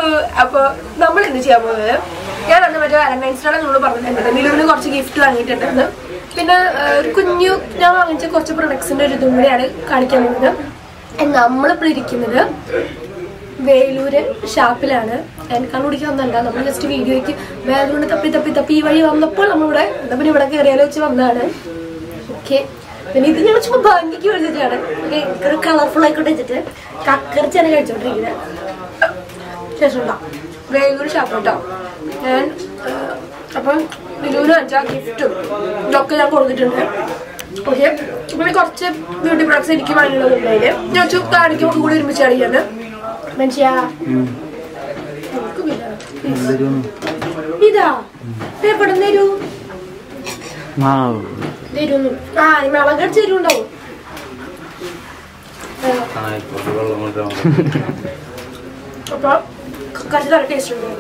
അപ്പൊ നമ്മൾ എന്ത് ചെയ്യാൻ പോകുന്നത് ഞാൻ അന്ന് മറ്റേ വാലന്റൈൻസ് ഡേ നിങ്ങൾ പറഞ്ഞിട്ടുണ്ടായിരുന്നു നിലവിന് കുറച്ച് ഗിഫ്റ്റ് വാങ്ങിയിട്ടുണ്ടായിരുന്നു പിന്നെ ആ, ഒരു കുഞ്ഞു ഞാൻ വാങ്ങിച്ച കുറച്ച് പ്രൊഡക്ട്സിന്റെ ഒരു ഇതും കൂടിയാണ് കാണിക്കാൻ പോകുന്നത് നമ്മളിപ്പോൾ ഇരിക്കുന്നത് വേലൂര് ഷാപ്പിലാണ് ഞാൻ കണ്ടുപിടിക്കാവുന്നല്ല നമ്മൾ ജസ്റ്റ് വീഡിയോയ്ക്ക് വേലൂരിന് തപ്പി തപ്പി തപ്പി ഈ വഴി വന്നപ്പോൾ നമ്മളിവിടെ എന്താ പിന്നെ ഇവിടെ കയറിയാലോ വെച്ച് വന്നതാണ് ഓക്കെ പിന്നെ ഇത് ഞാൻ ചുമ്മാ ഭംഗിക്ക് വെച്ചിട്ടാണ് ഒരു കളർഫുൾ ആയിക്കോട്ടെ വെച്ചിട്ട് കക്കറിച്ചാണ് കഴിച്ചോണ്ടിരിക്കുന്നത് ശേഷം ഉണ്ടാ വേലൂർ ഷാപ്പ് കേട്ടോ ഞാൻ ആ, അപ്പം വിലൂര് വെച്ചാൽ ഗിഫ്റ്റും ഇതൊക്കെ ഞാൻ കൊടുത്തിട്ടുണ്ട് ഓക്കെ പിന്നെ കുറച്ച് ബ്യൂട്ടി പ്രൊഡക്ട്സ് എനിക്ക് വാങ്ങിയുള്ളതുണ്ട് അതില് ഞാൻ ചു കാണിക്കുമ്പോൾ കൂടി ഒരുമിച്ച് കാണിക്കാണ് മനുഷ്യ ഇതാ എവിടെ തരൂ തരൂന്ന് ആ മിളകടിച്ച് തരുണ്ടാവും അപ്പൊ കുറച്ച് നല്ല ടേസ്റ്റ് ഉണ്ട്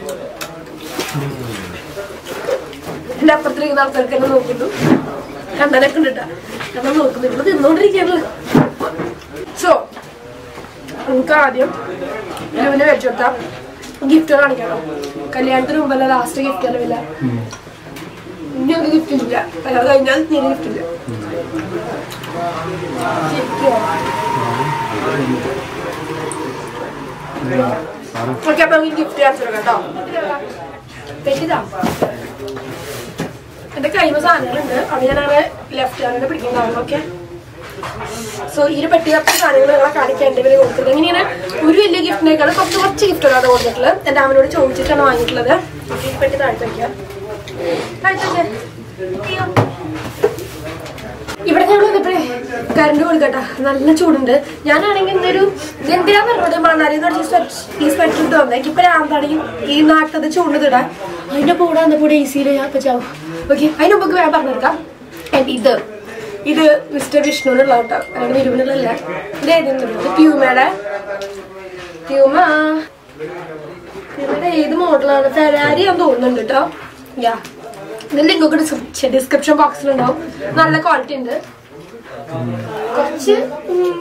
എന്റെ അപ്പുറത്തിരിക്കുന്ന ആൾക്കാർക്ക് എന്നെ നോക്കുന്നു കണ്ണനൊക്കെ ഉണ്ട് നമ്മൾ നോക്കുന്നു ഇവിടെ തിന്നോണ്ടിരിക്കുകയാണല്ലോ സോ നമുക്ക് ആദ്യം ഇവന് വെച്ചുകൊടുത്താം ഗിഫ്റ്റ് കാണിക്കണം കല്യാണത്തിന് മുമ്പല്ല ലാസ്റ്റ് ഗിഫ്റ്റ് അല്ല ഇനി ഒരു ഗിഫ്റ്റ് ഇല്ല അത് കഴിഞ്ഞാൽ തീരെ ഗിഫ്റ്റ് ഇല്ല ഓക്കെ അപ്പൊ നമുക്ക് ഗിഫ്റ്റ് കാണിച്ചു കേട്ടോ പെട്ടിതാ എന്റെ കയ്യിൽ സാധനങ്ങളുണ്ട് അത് ഞാൻ അങ്ങനെ ലെഫ്റ്റ് ഹാൻഡിൽ പിടിക്കുന്നതാണ് ഓക്കെ സോ ഈ ഒരു പെട്ടി കപ്പ് സാധനങ്ങൾ നിങ്ങളെ കാണിക്കാൻ എൻ്റെ പേര് കൊടുത്തത് ഇങ്ങനെ ഒരു വലിയ ഗിഫ്റ്റിനേക്കാൾ കുറച്ച് കുറച്ച് ഗിഫ്റ്റുകളാണ് കൊടുത്തിട്ടുള്ളത് എൻ്റെ അവനോട് ചോദിച്ചിട്ടാണ് വാങ്ങിയിട്ടുള്ളത് ഓക്കെ ഈ പെട്ടി താഴ്ത്തി വയ്ക്കാം താഴ്ത്തി വയ്ക്കാം. അയ്യോ. ഇവിടെ ഞങ്ങൾ വന്നപ്പോഴേ കറണ്ട് കൊടുക്കട്ടാ നല്ല ചൂടുണ്ട് ഞാനാണെങ്കിൽ ഇന്നൊരു എന്തിനാ പറഞ്ഞത് മണാലി എന്ന് പറഞ്ഞ ഈ സ്വെറ്റർ ഇട്ട് വന്നേ ഇപ്പൊ രാന്താണെങ്കിൽ ഈ നാട്ടത് ചൂട് ഇടാൻ അതിന്റെ കൂടെ വന്നപ്പോൾ എ സിയിൽ ഞാൻ ഇപ്പൊ ചാവും ഓക്കെ അതിന് മുമ്പ് വേഗം പറഞ്ഞെടുക്കാം And ഇത് ഇത് മിസ്റ്റർ വിഷ്ണുവിനുള്ള കേട്ടോ അല്ലാണ്ട് വിരുവിനുള്ളല്ല ഇത് ഏതെങ്കിലും ഇത് പ്യൂമയുടെ പ്യൂമ പ്യൂമയുടെ ഏത് മോഡലാണ് ഫെരാരി ആണെന്ന് തോന്നുന്നുണ്ട് കേട്ടോ യാ ഇതിന്റെ ലിങ്കൊക്കെ ഡിസ്ക്രിപ്ഷൻ ബോക്സിലുണ്ടാവും നല്ല ക്വാളിറ്റി ഉണ്ട് കുറച്ച് ഉം.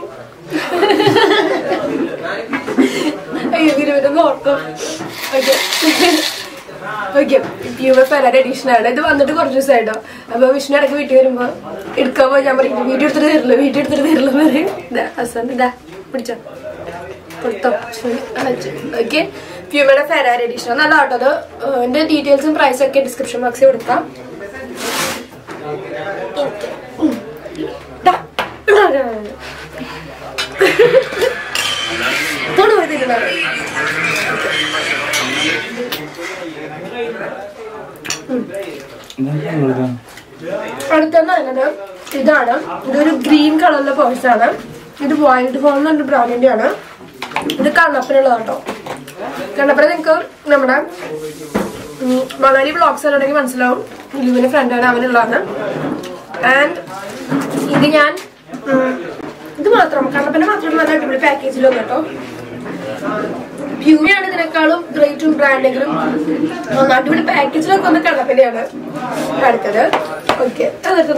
അയ്യോ വിരുവിനൊന്ന് ഓർക്കും okay okay pure Ferrari edition ആണ് ഇത് വന്നിട്ട് കുറച്ച് ദിവസമായിട്ടോ അപ്പൊ വിഷ്ണു ഇടയ്ക്ക് വീട്ടിൽ വരുമ്പോ എടുക്കാൻ പോയി ഞാൻ പറയും വീഡിയോ എടുത്തിട്ട് തരില്ല വീഡിയോ എടുത്തിട്ട് തരില്ല എന്ന് പറയും ഇതാ ഹസ്ബൻഡ് ഇതാ പിടിച്ചോ കൊടുത്തോ ഓക്കെ പ്യൂമയുടെ ഫെരാരി എഡീഷൻ നല്ല കേട്ടോ അത് ഏഹ്, എന്റെ ഡീറ്റെയിൽസും പ്രൈസും ഒക്കെ ഡിസ്ക്രിപ്ഷൻ ബോക്സിൽ കൊടുക്കാം Okay. ഉം. ദാ. തൊടു പോയതിലുണ്ടാവും അടുത്തെന്ന് പറയുന്നത് ഇതാണ് ഇതൊരു ഗ്രീൻ കളറിലെ പേഴ്സ് ആണ് ഇത് വൈൽഡ് ഫോൺ എന്ന് പറഞ്ഞ ബ്രാൻഡിന്റെ ആണ് ഇത് കണ്ണപ്പനുള്ളത് കേട്ടോ കണ്ണപ്പന നിങ്ങൾക്ക് നമ്മുടെ ഉം, മണാലി ബ്ലോഗ്സ് ഉണ്ടെങ്കിൽ മനസ്സിലാവും ലുവിന്റെ ഫ്രണ്ടാണ് അവനുള്ളതാണ് ആൻഡ് ഇത് ഞാൻ ഉം, ഇത് മാത്രം കണ്ണപ്പന മാത്രം നല്ല അടിപൊളി പാക്കേജിലും കേട്ടോ പ്യൂമയാണ് ഇതിനേക്കാളും റേറ്റും ബ്രാൻഡെങ്കിലും അടിപൊളി പാക്കേജിലൊക്കെ ഒന്ന് കണ്ണപ്പനയാണ് അടുത്തത് ഓക്കെ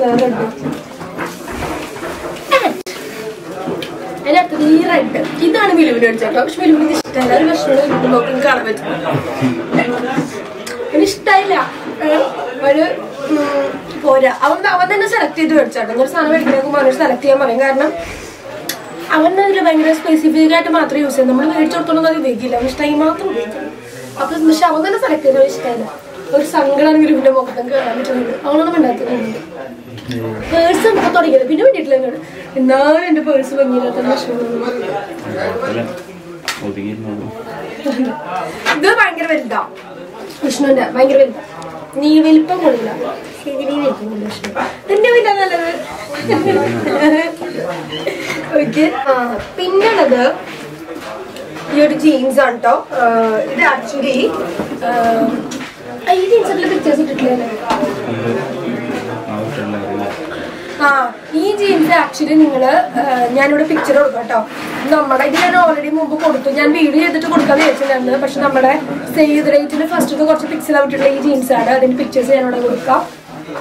അതിന്റെ അടുത്തത് ഈ റെഡ് ഇതാണ് വിലുവിന് അടിച്ചേട്ടോ പക്ഷെ വിലുവിന് ഇഷ്ടമല്ല ഒരു വിഷമം നോക്കി കാണാൻ പറ്റും എനിക്ക് ഇഷ്ടമായില്ല ഒരു ഉം, പോരാ അവൻ അവൻ തന്നെ സെലക്ട് ചെയ്ത് മേടിച്ചാട്ടോ ഞാൻ ഒരു സാധനം മേടിക്കുന്നേക്കും അവനോട് സെലക്ട് ചെയ്യാൻ പറയും കാരണം അവൻ അതിൽ ഭയങ്കര സ്പെസിഫിക് ആയിട്ട് മാത്രമേ യൂസ് ചെയ്യും നമ്മൾ മേടിച്ചു കൊടുത്തോളൊന്നും അത് ഉപയോഗിക്കില്ല അവൻ ഇഷ്ടമായി മാത്രം ഉപയോഗിക്കും അപ്പൊ പക്ഷെ അവൻ തന്നെ സെലക്ട് ചെയ്തത് ഇഷ്ടമല്ല ഒരു സങ്കടമാണെങ്കിൽ ഇവന്റെ മുഖത്തേക്ക് കയറാൻ പറ്റുന്നുണ്ട് അവനൊന്നും ഉണ്ടാക്കുന്നുണ്ട് പേഴ്സ് നമുക്ക് തുടങ്ങിയത് പിന്നെ വേണ്ടിയിട്ടില്ല എന്നോട് എന്നാലും എന്റെ പേഴ്സ് ഭംഗിയില്ലാത്ത വിഷമം ഇത് ഭയങ്കര വലുതാ വിഷ്ണുവിന്റെ ഭയങ്കര വലുതാ നീ വലിപ്പം കൊള്ളില്ല ശരി നീ വലിപ്പം കൊള്ളില്ല വിഷ്ണു എന്റെ വലിയ നല്ലത് ഓക്കെ പിന്നുള്ളത് ഈ ഒരു ജീൻസ് ആണ് കേട്ടോ ഇത് ആക്ച്വലി ഈ ജീൻസിന്റെ പിക്ചേഴ്സ് ഇട്ടിട്ടില്ലേ ആ ഈ ജീൻസ് ആക്ച്വലി നിങ്ങള് ഞാനിവിടെ പിക്ചർ കൊടുക്കാം കേട്ടോ നമ്മുടെ ഇത് ഞാൻ ഓൾറെഡി മുമ്പ് കൊടുത്തു ഞാൻ വീഡിയോ ചെയ്തിട്ട് കൊടുക്കാന്ന് വിചാരിച്ചിട്ടുണ്ടായിരുന്നു പക്ഷെ നമ്മുടെ സേവ് റേറ്റിൽ ഫസ്റ്റ് കുറച്ച് പിക്ചർ ആയിട്ടുള്ള ഈ ജീൻസ് ആണ് അതിന്റെ പിക്ചേഴ്സ് ഞാൻ ഇവിടെ കൊടുക്കാം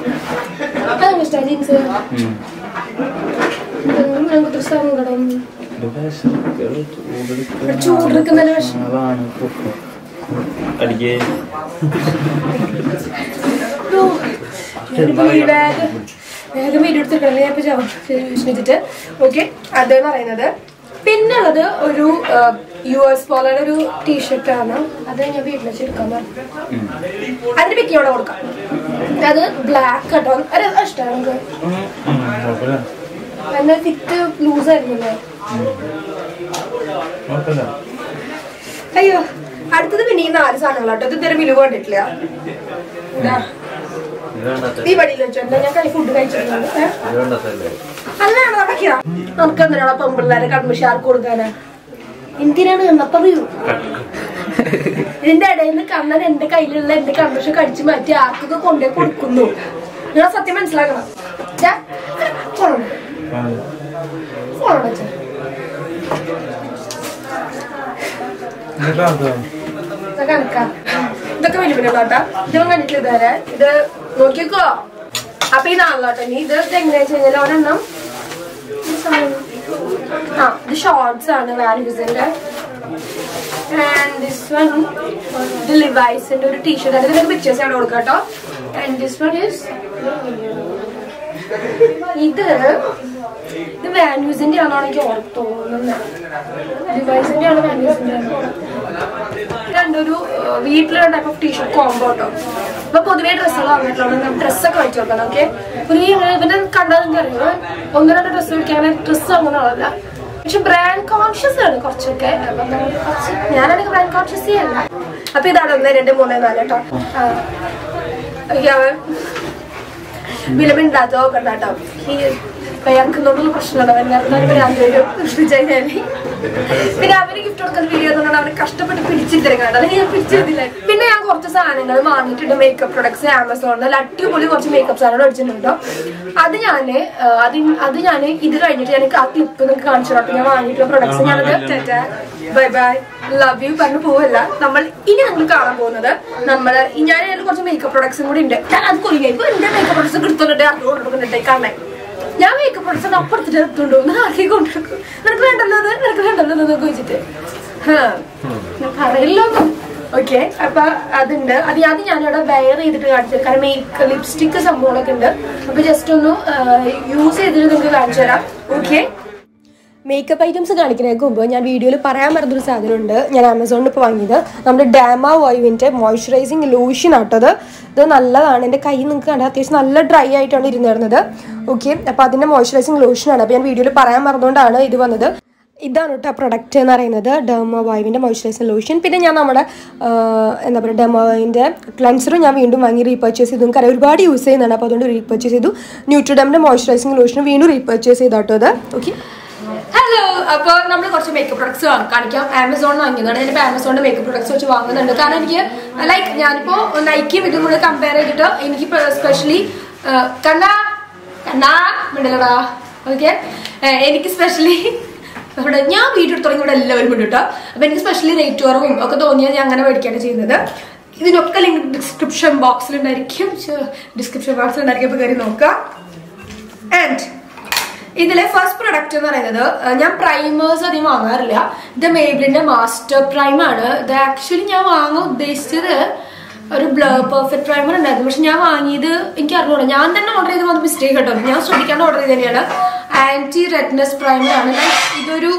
അതാണ് ഇഷ്ടം ജീൻസ് ഞങ്ങൾക്ക് സങ്കടം ചൂടെടുക്കുന്നതിന് വിഷം അതാണ് അടിക്കേ ഓ, ഞാനിപ്പോ ഈ വേഗം വേഗം വീഡിയോ എടുത്തിരിക്കണം ഞാൻ ഇപ്പൊ വിഷ്ണിച്ചിട്ട് ഓക്കെ അതെന്ന് പറയുന്നത് പിന്നുള്ളത് ഒരു യു എസ് പോലയുടെ ഒരു ടീഷർട്ട് ആണ് അത് ഞാൻ വീട്ടിൽ വെച്ച് എടുക്കാൻ പറഞ്ഞു അതിന്റെ പിക്കി അവിടെ കൊടുക്കാം അത് ബ്ലാക്ക് കേട്ടോ അത് ഇഷ്ടമാണ് നമുക്ക് കുഴപ്പമില്ല എന്നാൽ ഫിറ്റ് ലൂസ് ആയിരുന്നല്ലോ കുഴപ്പമില്ല അയ്യോ അടുത്തത് പിന്നെ ഈ നാല് സാധനങ്ങളാട്ടോ ഇത് ഇതുവരെ വിലുവ കണ്ടിട്ടില്ല ഇതാ. ഇത് വേണ്ടാത്ത ഈ വടിയിൽ വെച്ചിട്ടുണ്ട് ഞാൻ കൈ ഫുഡ് കഴിച്ചിട്ടുണ്ട് ഏ? ഇത് വേണ്ടാത്തല്ലേ അതാണ് നടക്കുക നമുക്ക് എന്തിനാണ് പെമ്പിള്ളേരെ കൺമിഷാർക്ക് കൊടുക്കാനാ എന്തിനാണ് എന്ന് പറയൂ ഇതിന്റെ ഇടയിൽ നിന്ന് കണ്ണൻ എന്റെ കയ്യിലുള്ള എന്റെ കൺമിഷൻ കടിച്ചു മാറ്റി ആർക്കൊക്കെ കൊണ്ടേ കൊടുക്കുന്നു നിങ്ങൾ സത്യം മനസ്സിലാക്കണം ഛെ, ഫോണുണ്ട്. ഫോണുണ്ട് അച്ഛാ. ഇത് കണക്കാ. ഇതൊക്കെ വലിയ വലിയ കേട്ടാ ഇതൊന്നും കണ്ടിട്ടില്ല ഇതുവരെ ഇത് നോക്കിക്കോ അപ്പൊ ഇതാണല്ലോട്ടോ ഇനി ഇത് എങ്ങനെയാ വെച്ച് കഴിഞ്ഞാൽ ഒരെണ്ണം ഈ സാധനം. ആ ഇത് ഷോർട്സ് ആണ് വാല്യൂസിന്റെ ആൻഡ് ദിസ് വൺ ഇത് ലിവൈസിന്റെ ഒരു ടീഷർട്ട് ആണ് ഇതിനൊക്കെ പിക്ചേഴ്സ് ആണ് കൊടുക്കാം കേട്ടോ ആൻഡ് ദിസ് വൺ ഈസ് ഇത് ഇത് വാന്യൂസിന്റെ ആണോ എനിക്ക് ഓർത്ത് തോന്നുന്നത് ഡിവൈസിന്റെ ആണ് വാന്യൂസിന്റെ ആണോ രണ്ടൊരു ഏഹ്, വീട്ടിലെ ടൈപ്പ് ഓഫ് ടീഷർട്ട് കോംബോ കേട്ടോ ഇപ്പൊ പൊതുവേ ഡ്രസ്സുകൾ വാങ്ങിയിട്ടുള്ള ഡ്രസ്സൊക്കെ വാങ്ങിച്ചു കൊടുക്കണം ഓക്കെ ഒരു ഇവനെ കണ്ടാൽ നിങ്ങൾക്ക് അറിയോ ഒന്ന് രണ്ട് ഡ്രസ്സ് മേടിക്കാൻ ഡ്രസ്സ് അങ്ങനെ ആളല്ല പക്ഷെ ബ്രാൻഡ് കോൺഷ്യസ് ആണ് കുറച്ചൊക്കെ അപ്പൊ നമ്മൾ കുറച്ച് ഞാനാണെങ്കിൽ ബ്രാൻഡ് കോൺഷ്യസ് ചെയ്യല്ല അപ്പൊ ഇതാണ് ഒന്ന് രണ്ട് മൂന്ന് നാല് കേട്ടോ ആ. ഓക്കെ അവൻ വിലമിണ്ടാത്തോ കണ്ടാട്ടോ ഈ പയ്യാക്കുന്നോണ്ടുള്ള പ്രശ്നമാണ് അവൻ നേരത്തെ ഭ്രാന്ത് വരും വിചാരിച്ചാല് പിന്നെ അവന് ഗിഫ്റ്റ് കൊടുക്കുന്ന വീഡിയോ എന്നുകൊണ്ട് അവന് കഷ്ടപ്പെട്ട് പിടിച്ചിട്ടിരിക്കണം അല്ലെങ്കിൽ ഞാൻ പിടിച്ചിരുന്നില്ല പിന്നെ ഞാൻ കുറച്ച് സാധനങ്ങൾ വാങ്ങിയിട്ടുണ്ട് മേക്കപ്പ് പ്രൊഡക്ട്സ് ആമസോണിൽ നല്ല അടിപൊളി കുറച്ച് മേക്കപ്പ് സാധനങ്ങൾ അടിച്ചിട്ടുണ്ടോ അത് ഞാൻ അത് അത് ഞാൻ ഇത് കഴിഞ്ഞിട്ട് ഞാൻ ആ ക്ലിപ്പ് നിങ്ങൾക്ക് കാണിച്ചു തരാം. ഞാൻ വാങ്ങിയിട്ടുള്ള പ്രൊഡക്ട്സ് ഞാനത് ബൈ ബൈ ലവ് യു പറഞ്ഞു പോവല്ല നമ്മൾ ഇനി നമ്മൾ കാണാൻ പോകുന്നത് നമ്മള് ഞാൻ അതിൽ കുറച്ച് മേക്കപ്പ് പ്രൊഡക്ട്സും കൂടി ഉണ്ട് ഞാൻ അത് കൊല്ലുക ഇപ്പൊ എന്റെ മേക്കപ്പ് പ്രൊഡക്ട്സ് എടുത്തോണ്ട് അറിഞ്ഞു കൊടുക്കുന്നുണ്ട് കാണാൻ ഞാൻ മേക്കപ്പ് പ്രൊഡക്ട്സ് അപ്പുറത്തിട്ട് എടുത്തോണ്ടു ആർക്കി കൊണ്ടുവെക്കും നിനക്ക് വേണ്ടല്ലോ അത് നിനക്ക് വേണ്ടല്ലോ എന്നൊക്കെ വെച്ചിട്ട് ഹാ ഞാൻ പറയില്ലോ ഓക്കെ അപ്പൊ അതുണ്ട് അത് അത് ഞാനിവിടെ വെയർ ചെയ്തിട്ട് കാണിച്ചു കാരണം മേക്ക് ലിപ്സ്റ്റിക് സംഭവങ്ങളൊക്കെ ഉണ്ട് അപ്പൊ ജസ്റ്റ് ഒന്ന് യൂസ് ചെയ്തിട്ട് നിങ്ങൾക്ക് കാണിച്ചു തരാം ഓക്കെ മേക്കപ്പ് ഐറ്റംസ് കാണിക്കുന്നതിന് മുമ്പ് ഞാൻ വീഡിയോയിൽ പറയാൻ മറന്നൊരു സാധനമുണ്ട് ഞാൻ ആമസോണിൽ ഇപ്പോൾ വാങ്ങിയത് നമ്മുടെ ഡാമ വോയുവിൻ്റെ മോയ്സ്ചറൈസിങ് ലോഷൻ ആട്ടത് ഇത് നല്ലതാണ് എൻ്റെ കൈ നിങ്ങൾക്ക് കണ്ടാൽ അത്യാവശ്യം നല്ല ഡ്രൈ ആയിട്ടാണ് ഇരുന്നിരുന്നത് ഓക്കെ അപ്പോൾ അതിൻ്റെ മോയ്സ്ചറൈസിങ് ലോഷനാണ് അപ്പോൾ ഞാൻ വീഡിയോയിൽ പറയാൻ മറന്നുകൊണ്ടാണ് ഇത് വന്നത് ഇതാണ് കേട്ടോ പ്രൊഡക്റ്റ് എന്ന് പറയുന്നത് ഡെർമ വൈവിൻ്റെ മോയ്സ്ചറൈസിങ് ലോഷൻ പിന്നെ ഞാൻ നമ്മുടെ ആ, എന്താ പറയുക ഡെർമോവിൻ്റെ ക്ലൻസറും ഞാൻ വീണ്ടും വാങ്ങി റീപർച്ചേസ് ചെയ്തു നമുക്കറിയാം ഒരുപാട് യൂസ് ചെയ്യുന്നതാണ് അപ്പോൾ അതുകൊണ്ട് റീപർച്ചേസ് ചെയ്തു ന്യൂട്രിഡമിൻ്റെ മോയ്സ്ചറൈസിങ് ലോഷനും വീണ്ടും റീപർച്ചേസ് ചെയ്താട്ടോ അത് ഓക്കെ ഹലോ അപ്പൊ നമ്മൾ കുറച്ച് മേക്കപ്പ് പ്രൊഡക്ട്സ് കാണിക്കാം ആമസോൺ വാങ്ങിയതാണ് ഞാനിപ്പോ ആമസോണിന്റെ മേക്കപ്പ് പ്രൊഡക്ട്സ് വെച്ച് വാങ്ങുന്നുണ്ട് കാരണം എനിക്ക് ലൈക്ക് ഞാനിപ്പോ നൈക്കിയും ഇതും കൂടെ കമ്പയർ ചെയ്തിട്ട് എനിക്ക് സ്പെഷ്യലി കണ്ണാ കണ്ണാ മിണ്ടലടാ ഓക്കെ എനിക്ക് സ്പെഷ്യലി ഇവിടെ ഞാൻ വീഡിയോ തുടങ്ങി ഇവിടെ എല്ലാവരും ഉണ്ട് കേട്ടോ അപ്പൊ എനിക്ക് സ്പെഷ്യലി റേറ്റ് കുറവും ഒക്കെ തോന്നിയാൽ ഞാൻ അങ്ങനെ മേടിക്കാണ് ചെയ്യുന്നത് ഇതിനൊക്കെ ലിങ്ക് ഡിസ്ക്രിപ്ഷൻ ബോക്സിൽ ഉണ്ടായിരിക്കും ഡിസ്ക്രിപ്ഷൻ ബോക്സിൽ ഉണ്ടായിരിക്കും അപ്പൊ കയറി നോക്കുക ആൻഡ് ഇതിലെ ഫസ്റ്റ് പ്രൊഡക്റ്റ് എന്ന് പറയുന്നത് അഹ് ഞാൻ പ്രൈമേഴ്സ് അധികം വാങ്ങാറില്ല ഇത് മേബിളിന്റെ മാസ്റ്റർ പ്രൈം ആണ് ഇത് ആക്ച്വലി ഞാൻ വാങ്ങാൻ ഉദ്ദേശിച്ചത് ഒരു ബ്ലർ പെർഫെക്റ്റ് പ്രൈമർ ഉണ്ടായിരുന്നു പക്ഷെ ഞാൻ വാങ്ങിയത് എനിക്ക് അറിഞ്ഞൂടാ ഞാൻ തന്നെ ഓർഡർ ചെയ്ത് വന്ന മിസ്റ്റേക്ക് കേട്ടോ ഞാൻ ശ്രദ്ധിക്കാണ്ട് ഓർഡർ ചെയ്ത് തന്നെയാണ് ആന്റി റെഡ്നെസ് പ്രൈമർ ആണ് Like ഇതൊരു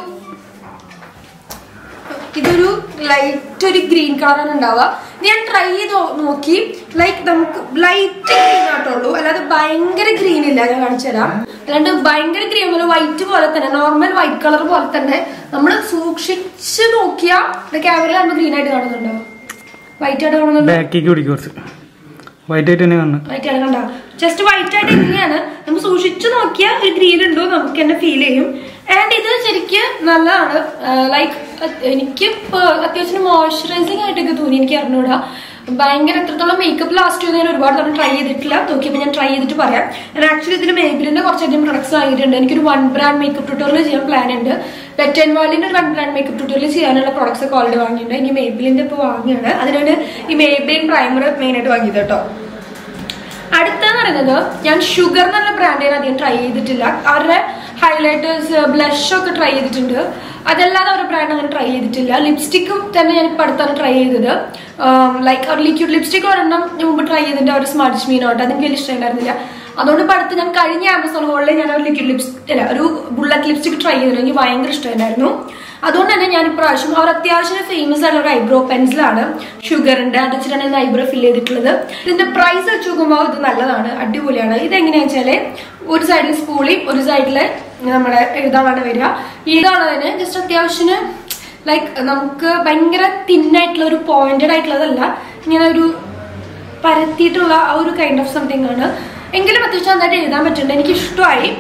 ഇതൊരു ലൈറ്റ് ഒരു ഗ്രീൻ കളറാണ് ഉണ്ടാവുക ഇത് ഞാൻ ട്രൈ ചെയ്ത് നോ- നോക്കി ലൈക്ക് നമുക്ക് ലൈറ്റ് ഗ്രീൻ ആട്ടുള്ളൂ അല്ലാതെ ഭയങ്കര ഗ്രീൻ ഇല്ല ഞാൻ കാണിച്ചു തരാം അല്ലാണ്ട് ഭയങ്കര ഗ്രീൻ പോലെ വൈറ്റ് പോലെ തന്നെ നോർമൽ വൈറ്റ് കളർ പോലെ തന്നെ നമ്മൾ സൂക്ഷിച്ച് നോക്കിയാൽ ക്യാമറ കാണുമ്പോൾ ഗ്രീൻ ആയിട്ട് കാണുന്നുണ്ടോ വൈറ്റ് ആയിട്ട് കാണുന്നുണ്ടോ ബാക്കിലേക്ക് പിടിക്കും കുറച്ച് വൈറ്റ് ആയിട്ട് തന്നെ കാണുന്നത് വൈറ്റ് ആണ് കണ്ടോ ജസ്റ്റ് വൈറ്റ് ആയിട്ട് ഇങ്ങനെയാണ് നമ്മൾ സൂക്ഷിച്ചു നോക്കിയാൽ ഒരു ഗ്രീൻ ഉണ്ടോ നമുക്ക് തന്നെ ഫീൽ ചെയ്യും ആൻഡ് ഇത് ശരിക്ക് നല്ലതാണ് ലൈക്ക് എനിക്ക് ഇപ്പൊ അത്യാവശ്യം മോയ്സ്ചറൈസിങ് ആയിട്ടൊക്കെ തോന്നി എനിക്ക് അറിഞ്ഞൂടാ ഭയങ്കര എത്രത്തോളം മേക്കപ്പ് ലാസ്റ്റ് ചെയ്ത് ഞാൻ ഒരുപാട് തവണ ട്രൈ ചെയ്തിട്ടില്ല നോക്കിയപ്പോൾ ഞാൻ ട്രൈ ചെയ്തിട്ട് പറയാം ഞാൻ ആക്ച്വലി ഇതിന് മേബിലിന്റെ കുറച്ചധികം പ്രൊഡക്ട്സ് വാങ്ങിയിട്ടുണ്ട് എനിക്കൊരു വൺ ബ്രാൻഡ് മേക്കപ്പ് ട്യൂട്ടോറിയൽ ചെയ്യാൻ പ്ലാൻ ഉണ്ട് വെറ്റ് ആൻഡ് വാലിന്റെ ഒരു വൺ ബ്രാൻഡ് മേക്കപ്പ് ട്യൂട്ടോറിയൽ ചെയ്യാനുള്ള പ്രൊഡക്ട്സ് ഒക്കെ ഓൾറെഡി വാങ്ങിയിട്ടുണ്ട് ഇനി മേബിലിന്റെ ഇപ്പോൾ വാങ്ങിയാണ് അതിനാണ് ഈ മേബിലിൻ പ്രൈമർ മെയിൻ ആയിട്ട് വാങ്ങിയത് കേട്ടോ അടുത്തെന്ന് പറയുന്നത് ഞാൻ ഷുഗർ എന്നുള്ള ബ്രാൻഡ് ഞാൻ അധികം ട്രൈ ചെയ്തിട്ടില്ല അവരുടെ ഹൈലൈറ്റേഴ്സ് ബ്ലഷ് ഒക്കെ ട്രൈ ചെയ്തിട്ടുണ്ട് അതല്ലാതെ അവരുടെ ബ്രാൻഡ് അങ്ങനെ ട്രൈ ചെയ്തിട്ടില്ല ലിപ്സ്റ്റിക്കും തന്നെ ഞാൻ ഇപ്പം അടുത്താണ് ട്രൈ ചെയ്തത് ലൈക്ക് അവർ ലിക്വിഡ് ലിപ്സ്റ്റിക് ഒരെണ്ണം ഞാൻ മുമ്പ് ട്രൈ ചെയ്തിട്ടുണ്ട് അവർ സ്മാർട്ട് മീനോട്ട് അതെനിക്ക് വലിയ ഇഷ്ടമുണ്ടായിരുന്നില്ല അതുകൊണ്ട് ഇപ്പം അടുത്ത് ഞാൻ കഴിഞ്ഞ ആമസോൺ ഹോളിൽ ഞാൻ ഒരു ലിക്വിഡ് ലിപ്സ്റ്റിക് അല്ല ഒരു ബുള്ളറ്റ് ലിപ്സ്റ്റിക് ട്രൈ ചെയ്തിട്ടുണ്ട് എനിക്ക് ഭയങ്കര ഇഷ്ടമായിരുന്നു അതുകൊണ്ട് തന്നെ ഞാൻ ഇപ്രാവശ്യം അവർ അത്യാവശ്യം ഫേമസ് ആയിട്ടുള്ള ഒരു ഐബ്രോ പെൻസിലാണ് ഷുഗറിന്റെ അത് വെച്ചിട്ടാണ് ഞാൻ ഐബ്രോ ഫിൽ ചെയ്തിട്ടുള്ളത് ഇതിന്റെ പ്രൈസ് വെച്ച് നോക്കുമ്പോൾ ഇത് നല്ലതാണ് അടിപൊളിയാണ് ഇത് എങ്ങനെയാണെന്ന് വെച്ചാല് ഒരു സൈഡിൽ സ്പൂളിയും ഒരു സൈഡിൽ നമ്മുടെ എഴുതാനാണ് വരിക എഴുതാണതിന് ജസ്റ്റ് അത്യാവശ്യത്തിന് ലൈക്ക് നമുക്ക് ഭയങ്കര തിന്നായിട്ടുള്ള ഒരു പോയിന്റഡ് ആയിട്ടുള്ളതല്ല ഇങ്ങനെ ഒരു പരത്തിയിട്ടുള്ള ആ ഒരു കൈൻഡ് ഓഫ് സംതിങ് ആണ് എങ്കിലും അത്യാവശ്യം നന്നായിട്ട് എഴുതാൻ പറ്റുന്നുണ്ട് എനിക്ക് ഇഷ്ടമായി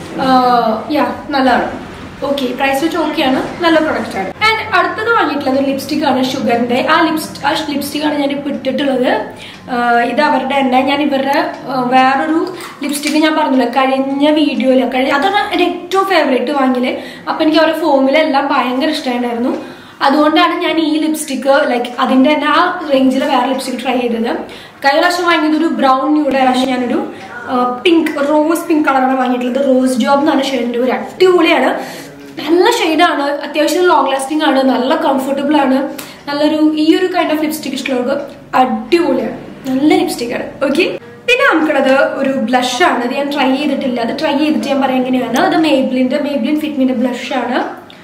യാ നല്ലതാണ് ഓക്കെ പ്രൈസ് വെച്ച് ഓക്കെയാണ് നല്ല പ്രൊഡക്റ്റ് ആണ് ആൻഡ് അടുത്തത് വാങ്ങിയിട്ടുള്ളത് ലിപ്സ്റ്റിക് ആണ് ഷുഗറിന്റെ ആ ലിപ്സ്റ്റ് ആ ലിപ്സ്റ്റിക് ആണ് ഞാൻ ഇപ്പോൾ ഇട്ടിട്ടുള്ളത് ആഹ് ഇത് അവരുടെ തന്നെ ഞാൻ ഇവരുടെ ആഹ് വേറൊരു ലിപ്സ്റ്റിക് ഞാൻ പറഞ്ഞില്ല കഴിഞ്ഞ വീഡിയോയിൽ കഴിഞ്ഞ അതാണ് എൻ്റെ ഏറ്റവും ഫേവറേറ്റ് വാങ്ങിയത് അപ്പം എനിക്ക് അവരുടെ ഫോമിലെല്ലാം ഭയങ്കര ഇഷ്ടമായിരുന്നു അതുകൊണ്ടാണ് ഞാൻ ഈ ലിപ്സ്റ്റിക് ലൈക്ക് അതിന്റെ തന്നെ ആ റേഞ്ചിൽ വേറെ ലിപ്സ്റ്റിക് ട്രൈ ചെയ്തത് കഴിഞ്ഞ പ്രാവശ്യം വാങ്ങിയത് ഒരു ബ്രൗൺ ന്യൂഡ് പ്രാവശ്യം ഞാനൊരു പിങ്ക് റോസ് പിങ്ക് കളറാണ് വാങ്ങിയിട്ടുള്ളത് റോസ് ജോബ് എന്നാണ് ഷെയ്ഡിന്റെ ഒരു അടിപൊളിയാണ് നല്ല ഷെയ്ഡാണ് അത്യാവശ്യം ലോങ് ലാസ്റ്റിംഗ് ആണ് നല്ല കംഫർട്ടബിൾ ആണ് നല്ലൊരു ഈ ഒരു കൈൻഡ് ഓഫ് ലിപ്സ്റ്റിക് ഇഷ്ടമുള്ളവർക്ക് അടിപൊളിയാണ് നല്ല ലിപ്സ്റ്റിക് ആണ് ഓക്കെ പിന്നെ നമുക്കുള്ളത് ഒരു ബ്ലഷ് ആണ് അത് ഞാൻ ട്രൈ ചെയ്തിട്ടില്ല അത് ട്രൈ ചെയ്തിട്ട് ഞാൻ പറയാം എങ്ങനെയാണ് അത് മേബ്ലിന്റെ മേബ്ലിൻ ഫിറ്റ്മിന്റെ ബ്ലഷ് ആണ്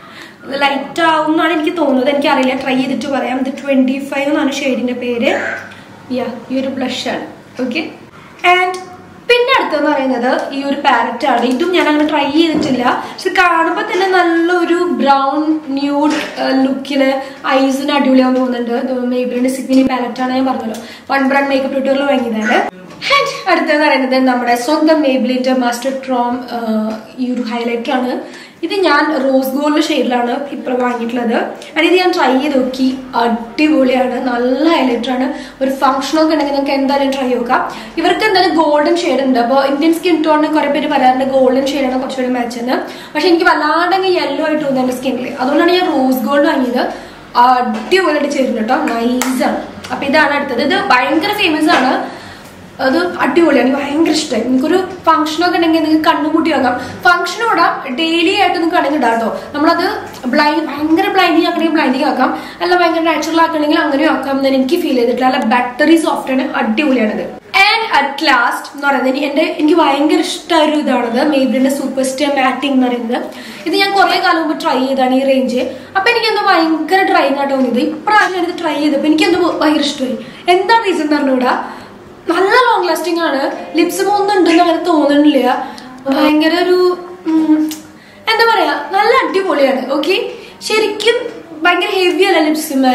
ലൈറ്റ് ആവും എന്നാണ് എനിക്ക് തോന്നുന്നത് എനിക്കറിയില്ല ട്രൈ ചെയ്തിട്ട് പറയാം ഇത് ട്വന്റി ഫൈവ് എന്നാണ് ഷെയ്ഡിന്റെ പേര് യാ ഈ ഒരു ബ്ലഷ് ആണ് ഓക്കെ ആൻഡ് പിന്നെ അടുത്തെന്ന് പറയുന്നത് ഈ ഒരു പാരറ്റ് ആണ് ഇതും ഞാൻ അങ്ങനെ ട്രൈ ചെയ്തിട്ടില്ല പക്ഷെ കാണുമ്പോൾ തന്നെ നല്ലൊരു ബ്രൗൺ ന്യൂഡ് ലുക്കിന് ഐസിന് അടിപൊളിയാന്ന് തോന്നുന്നുണ്ട് മേബിളിന്റെ സിഗ്നി പാരറ്റ് ആണ് ഞാൻ പറഞ്ഞല്ലോ വൺ ബ്രാൻഡ് മേക്കപ്പ് ട്യൂട്ടോറിൽ വാങ്ങിയതാണ് ആൻഡ് അടുത്തെന്ന് പറയുന്നത് നമ്മുടെ സ്വന്തം മേബിളിന്റെ മാസ്റ്റർ ക്രോം ഈ ഒരു ഹൈലൈറ്റർ ആണ് ഇത് ഞാൻ റോസ് ഗോൾഡ് ഷെയ്ഡിലാണ് ഇപ്പോൾ വാങ്ങിയിട്ടുള്ളത് ആൻഡ് ഇത് ഞാൻ ട്രൈ ചെയ്ത് നോക്കി അടിപൊളിയാണ് നല്ല ഹൈലൈറ്റർ ആണ് ഒരു ഫംഗ്ഷനൊക്കെ ഉണ്ടെങ്കിൽ നിങ്ങൾക്ക് എന്തായാലും ട്രൈ നോക്കാം ഇവർക്ക് എന്തായാലും ഗോൾഡൻ ഷെയ്ഡ് ഉണ്ട് അപ്പോൾ ഇന്ത്യൻ സ്കിൻ ടോണിന് കുറെ പേര് പറയാറുണ്ട് ഗോൾഡൻ ഷെയ്ഡാണ് കുറച്ചുകൂടി മാച്ച് എന്ന് പക്ഷെ എനിക്ക് വല്ലാണ്ടെങ്കിൽ യെല്ലോ ആയിട്ട് തോന്നുന്നു എൻ്റെ സ്കിന്നിൽ അതുകൊണ്ടാണ് ഞാൻ റോസ് ഗോൾഡ് വാങ്ങിയത് അടിപൊളിയായിട്ട് ചേരുന്നു കേട്ടോ നൈസാണ് അപ്പൊ ഇതാണ് അടുത്തത് ഇത് ഭയങ്കര ഫേമസ് ആണ് അത് അടിപൊളിയാണ് എനിക്ക് ഭയങ്കര ഇഷ്ടമായി നിങ്ങൾക്കൊരു ഫംഗ്ഷനൊക്കെ ഉണ്ടെങ്കിൽ നിങ്ങൾക്ക് കണ്ണുകൂട്ടി വെക്കാം ഫംഗ്ഷൻ ഇടാം ഡെയിലി ആയിട്ട് നിങ്ങൾക്ക് വേണമെങ്കിൽ ഇടാം കേട്ടോ നമ്മളത് ബ്ലൈൻഡ് ഭയങ്കര ബ്ലൈൻഡിങ് ആക്കണമെങ്കിൽ ബ്ലൈൻഡിങ് ആക്കാം അല്ല ഭയങ്കര നാച്ചുറൽ ആക്കണമെങ്കിൽ അങ്ങനെയും ആക്കാം എന്ന് എനിക്ക് ഫീൽ ചെയ്തിട്ടില്ല അല്ല ബാറ്ററി സോഫ്റ്റ് ആണ് അടിപൊളിയാണിത് ആൻഡ് അറ്റ് ലാസ്റ്റ് എന്ന് പറയുന്നത് ഇനി എന്റെ എനിക്ക് ഭയങ്കര ഇഷ്ടമായ ഒരു ഇതാണത് മേബ്രിന്റെ സൂപ്പർ സ്റ്റാർ മാറ്റിംഗ് എന്ന് പറയുന്നത് ഇത് ഞാൻ കുറെ കാലം മുമ്പ് ട്രൈ ചെയ്താണ് ഈ റേഞ്ച് അപ്പൊ എനിക്ക് എന്തോ ഭയങ്കര ഡ്രൈങ് ആയിട്ട് തോന്നിയത് ഇപ്രാവശ്യം ഇത് ട്രൈ ചെയ്തപ്പോൾ എനിക്ക് എന്തോ ഭയങ്കര ഇഷ്ടമായി എന്താ റീസൺ എന്ന് പറഞ്ഞുകൂടാ നല്ല ലോങ് ലാസ്റ്റിംഗ് ആണ് ലിപ്സ് പോകുന്നുണ്ടെന്ന് അങ്ങനെ തോന്നുന്നില്ല ഭയങ്കര ഒരു ഉം, എന്താ പറയാ നല്ല അടിപൊളിയാണ് ഓക്കെ ശരിക്കും ഭയങ്കര ഹെവി അല്ല ലിപ്സിമേ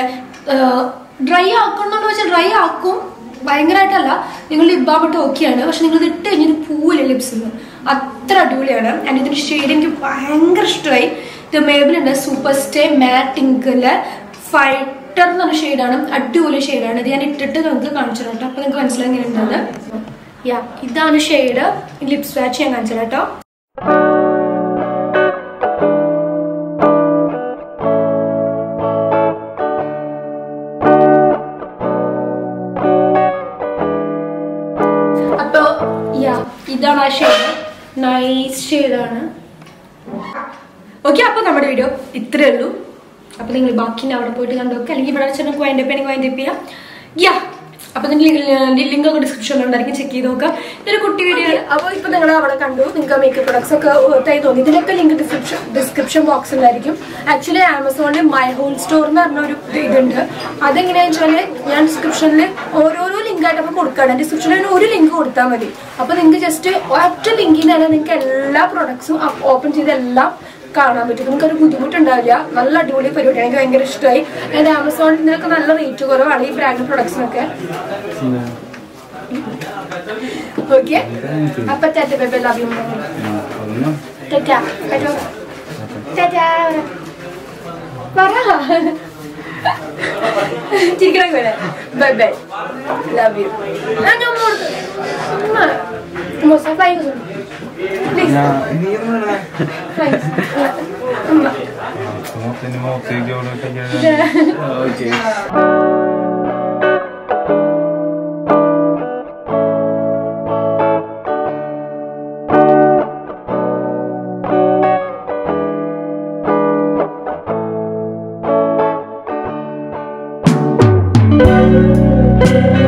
ഡ്രൈ ആക്കണമെന്ന് വെച്ചാൽ ഡ്രൈ ആക്കും ഭയങ്കരമായിട്ടല്ല നിങ്ങൾ ലിപ് ബാമിട്ട് ഓക്കെയാണ് പക്ഷെ നിങ്ങൾ ഇത് ഇട്ട് കഴിഞ്ഞൊരു പൂവില്ല ലിപ്സിന് അത്ര അടിപൊളിയാണ് ആൻഡ് ഇതിന്റെ ഷെയ്ഡ് എനിക്ക് ഭയങ്കര ഇഷ്ടമായി ഇത് മേബിലുണ്ട് സൂപ്പർ സ്റ്റേ മാറ്റ് ഇങ്കില് ഫൈറ്റർ എന്ന് പറഞ്ഞ ഷെയ്ഡാണ് അടിപൊളി ഷെയ്ഡാണ് ഇത് ഞാൻ ഇട്ടിട്ട് നിങ്ങൾക്ക് കാണിച്ചു തരാം കേട്ടോ അപ്പൊ നിങ്ങൾക്ക് മനസ്സിലായി എങ്ങനെ ഉണ്ടെന്ന് യാ ഇതാണ് ഷെയ്ഡ് ലിപ്സ് വാച്ച് ഞാൻ കാണിച്ചു തരാം കേട്ടോ അപ്പൊ യാ ഇതാണ് ആ ഷെയ്ഡ് നൈസ് ഷെയ്ഡാണ് ഓക്കെ അപ്പൊ നമ്മുടെ വീഡിയോ ഇത്രേ ഉള്ളൂ അപ്പൊ നിങ്ങൾ ബാക്കി അവിടെ പോയിട്ട് കണ്ടോക്കെ അല്ലെങ്കിൽ ഇവിടെ വെച്ചാൽ നമുക്ക് വൈൻഡപ്പ് ചെയ്യണമെങ്കിൽ വൈൻഡപ്പ് ചെയ്യാം യാ അപ്പൊ നിങ്ങൾ ലിങ്ക് ഒക്കെ ഡിസ്ക്രിപ്ഷനിൽ ഉണ്ടായിരിക്കും ചെക്ക് ചെയ്ത് നോക്കാം ഇതൊരു കുട്ടി വീഡിയോ അപ്പോൾ ഇപ്പൊ നിങ്ങൾ അവിടെ കണ്ടു നിങ്ങൾക്ക് മേക്കപ്പ് പ്രൊഡക്ട്സ് ഒക്കെ വർത്തായി തോന്നി ഇതിനൊക്കെ ലിങ്ക് ഡിസ്ക്രിപ്ഷൻ ഡിസ്ക്രിപ്ഷൻ ബോക്സിലായിരിക്കും ആക്ച്വലി ആമസോണിൽ മൈ ഹോൾ സ്റ്റോർ എന്ന് പറഞ്ഞ ഒരു ഇതുണ്ട് അതെങ്ങനെയാണെന്ന് വെച്ചാൽ ഞാൻ ഡിസ്ക്രിപ്ഷനിൽ ഓരോരോ ലിങ്ക് ആയിട്ട് അപ്പോൾ കൊടുക്കുകയാണ് ഡിസ്ക്രിപ്ഷനിൽ ഒരു ലിങ്ക് കൊടുത്താൽ മതി അപ്പൊ നിങ്ങൾക്ക് ജസ്റ്റ് ഒറ്റ ലിങ്കിൽ തന്നെ നിങ്ങൾക്ക് എല്ലാ പ്രൊഡക്ട്സും ഓപ്പൺ ചെയ്ത് എല്ലാം കാണാൻ പറ്റും നമുക്കൊരു ബുദ്ധിമുട്ടുണ്ടാവില്ല നല്ല അടിപൊളി പരിപാടിയാണ് എനിക്ക് ഭയങ്കര ഇഷ്ടമായി അതായത് ആമസോണിൽ നിന്നൊക്കെ നല്ല റേറ്റ് കുറവാണ് ഈ ബ്രാൻഡ് പ്രൊഡക്ട്സിനൊക്കെ ഓക്കെ അപ്പൊ tata bye bye love you tata കേട്ടോ ടാറ്റ പറ ചിരിക്കണം പോലെ ബൈ ബൈ ലവ് യു ഞാൻ മോശ ഫ്ലൈ പ്ലീസ് ഫ്ലൈ ഓക്കെ കേട്ടോ